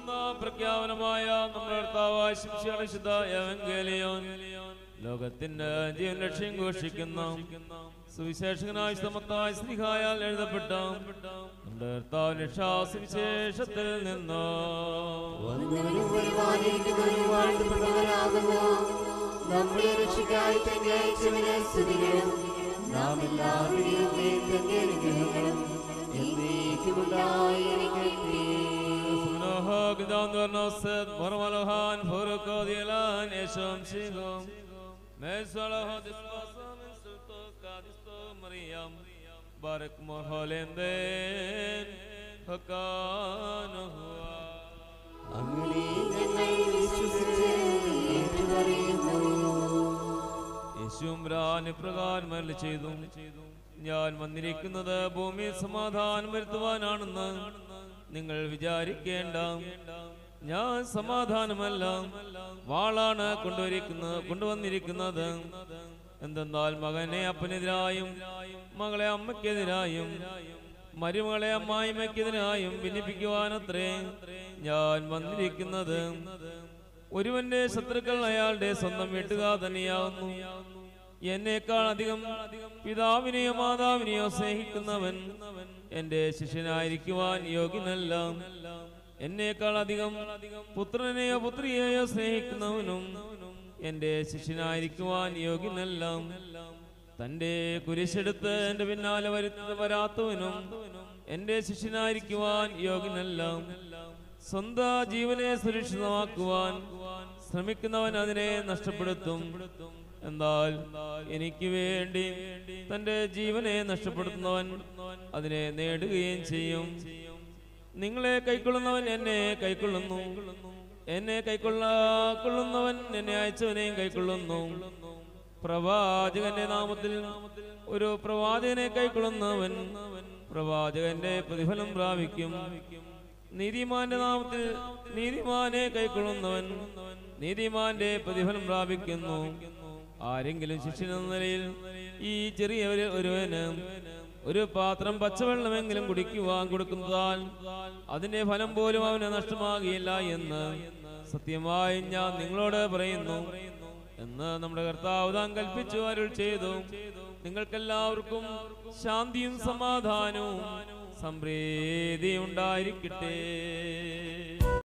ഉൾക്കൊള്ളുന്ന പ്രഖ്യാപനമായ നമ്മുടെ കർത്താവായ ശിക്ഷയുടെ ശുദ്ധ എവങ്കേലിയോൻ ലോകത്തിന്റെ ജീവൻ ലക്ഷ്യം ഘോഷിക്കുന്ന സുവിശേഷകനായ സമത്തായ സ്നേഹായാൽ എഴുതപ്പെട്ട നമ്മുടെ കർത്താവ് രക്ഷാസുവിശേഷത്തിൽ നിന്ന് വന്നവരും വരുവാനിരിക്കുന്നവരും വാഴ്ത്തപ്പെട്ടവരാകുന്നു നമ്മുടെ രക്ഷയ്ക്കായി തന്നെ അയച്ചവനെ സ്തുതികളും നാം എല്ലാവരെയും തന്നെ അനുഗ്രഹങ്ങളും എന്നേക്കുമുണ്ടായിരിക്കട്ടെ Gdan Vernoset, Mormalohan, Furukodilan, Eshom Shigom, Mesalaha Dispasa, Mensuto, Kadisto, Mariam, Barak Morholenden, Hakanahua. അങ്ങനെ ഞങ്ങൾ വിശ്വസിച്ച് ഏറ്റുപറയുന്നു യേശുരാൻ ഇപ്രകാരം അരുളി ചെയ്തു ഞാൻ വന്നിരിക്കുന്നത് ഭൂമിയിൽ സമാധാനം വരുത്തുവാനാണെന്ന് നിങ്ങൾ വിചാരിക്കേണ്ട ഞാൻ സമാധാനമല്ല വാളാണ് കൊണ്ടുവരിക്കുന്നത് കൊണ്ടുവന്നിരിക്കുന്നത് എന്തെന്നാൽ മകനെ അപ്പനെതിരായും മകളെ അമ്മയ്ക്കെതിരായും മരുമകളെ അമ്മായിമ്മയ്ക്കെതിരായും ഭിന്നിപ്പിക്കുവാനത്രേ ഞാൻ വന്നിരിക്കുന്നത് ഒരുവന്റെ ശത്രുക്കൾ അയാളുടെ സ്വന്തം വീട്ടുകാർ തന്നെയാവുന്നു എന്നേക്കാൾ അധികം പിതാവിനെയോ മാതാവിനെയോ സ്നേഹിക്കുന്നവൻ എന്റെ ശിഷ്യനായിരിക്കുവാൻ യോഗ്യനല്ല എന്നേക്കാൾ അധികം പുത്രനെയോ പുത്രിയെയോ സ്നേഹിക്കുന്നവനും എന്റെ ശിഷ്യനായിരിക്കുവാൻ യോഗ്യനല്ല തന്റെ കുരിശെടുത്ത് എന്റെ പിന്നാലെ വരുത്ത വരാത്തവനും എന്റെ ശിഷ്യനായിരിക്കുവാൻ യോഗ്യനല്ല സ്വന്തം ജീവനെ സുരക്ഷിതമാക്കുവാൻ ശ്രമിക്കുന്നവൻ അതിനെ നഷ്ടപ്പെടുത്തും എന്നാൽ എനിക്ക് വേണ്ടി തന്റെ ജീവനെ നഷ്ടപ്പെടുത്തുന്നവൻ അതിനെ നേടുകയും ചെയ്യും നിങ്ങളെ കൈക്കൊള്ളുന്നവൻ എന്നെ കൈക്കൊള്ളുന്നു എന്നെ കൈക്കൊള്ള കൊള്ളുന്നവൻ എന്നെ അയച്ചവനെയും കൈക്കൊള്ളുന്നു പ്രവാചകന്റെ നാമത്തിൽ ഒരു പ്രവാചകനെ കൈക്കൊള്ളുന്നവൻ പ്രവാചകന്റെ പ്രതിഫലം പ്രാപിക്കും നീതിമാന്റെ നാമത്തിൽ നീതിമാനെ കൈക്കൊള്ളുന്നവൻ നീതിമാന്റെ പ്രതിഫലം പ്രാപിക്കുന്നു ആരെങ്കിലും ശിഷ്യനെന്ന നിലയിൽ ഈ ചെറിയ ഒരു ഒരുവന് ഒരു പാത്രം പച്ചവെള്ളമെങ്കിലും കുടിക്കുവാൻ കൊടുക്കുന്നതാൽ അതിന്റെ ഫലം പോലും അവന് നഷ്ടമാകില്ല എന്ന് സത്യമായി ഞാൻ നിങ്ങളോട് പറയുന്നു എന്ന് നമ്മുടെ കർത്താവ് താൻ കൽപ്പിച്ചു അരുൾ ചെയ്തു നിങ്ങൾക്കെല്ലാവർക്കും ശാന്തിയും സമാധാനവും സംപ്രീതി ഉണ്ടായിരിക്കട്ടെ